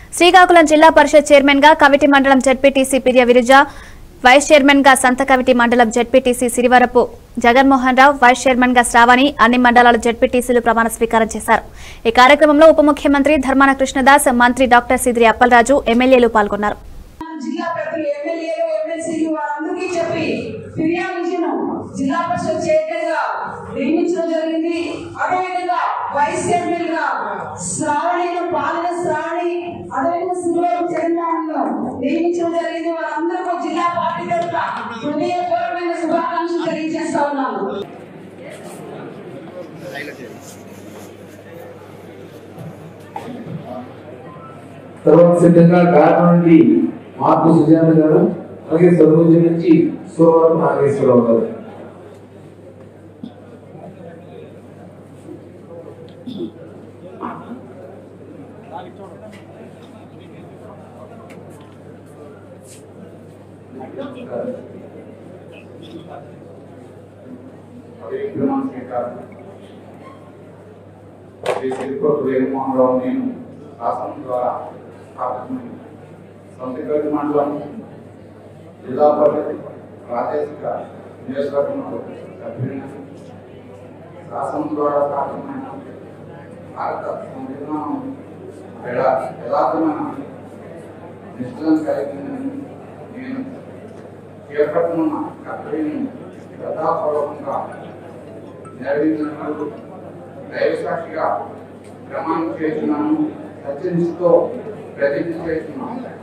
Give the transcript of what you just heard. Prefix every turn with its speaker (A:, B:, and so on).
A: శ్రీకాకుళం జిల్లా పరిషత్ చైర్మన్ గా కవిటి మండలం ZPTC Pirya Viruja vice chairman గా సంత కవిటి మండలం ZPTC Sirivarapu Jaganmohan Rao vice chairman గా శ్రావణి అన్ని మండలాల జడ్పీటీసీలు ప్రమాణ స్వీకారం చేశారు ఈ కార్యక్రమంలో ఉప ముఖ్యమంత్రి ధర్మాన కృష్ణదాస్ మంత్రి డాక్టర్ సిదిరి అప్పలరాజు ఎమ్మెల్యేలు పాల్గొన్నారు
B: జిల్లా పెద్దలు ఎమ్మెల్యేలు ఎమ్మెల్సీలు వారందరికీ చెప్పి ఫిర్యాదు ఇచ్చిన జిల్లా పరిషత్ చైర్మన్ గా నియమించడం జరిగింది అదేవిధంగా వైస్ చైర్మన్ గా శ్రావణిలో పాలన శ్రావణి అదేవిధంగా శుక్రవారం జగన్మోహన్లో నియమించడం జరిగింది వారందరికీ జిల్లా పార్టీ తరఫున హృదయపూర్వకమైన శుభాకాంక్షలు తెలియజేస్తా ఉన్నాను
C: తర్వాత సిద్ధంగా కారణం నుండి మార్పు సుజాత గారు అలాగే సర్వోజ నుంచి సోమవారం నాగేశ్వరరావు గారు
D: ప్రమాణ స్వీకారం శ్రీ సిరికొట్టు జగన్మోహన్ రావు నేను శాసనం ద్వారా స్థాపించిన సంతకల్లి మండలం జిల్లా పరిషత్ ప్రాదేశిక నియోజకవర్గంలో సభ్యుడిని శాసనం ద్వారా స్థాపించిన భారత సంవిధానం యథా యథార్థమైన నిష్ఠలను కలిగిందని నేను చేపట్టనున్న కర్తవ్యం శ్రద్ధాపూర్వకంగా నెరవేర్చినందుకు దైవ సాక్షిగా ప్రమాణం చేస్తున్నాను సత్యనిష్ఠతో ప్రతిజ్ఞ చేస్తున్నాను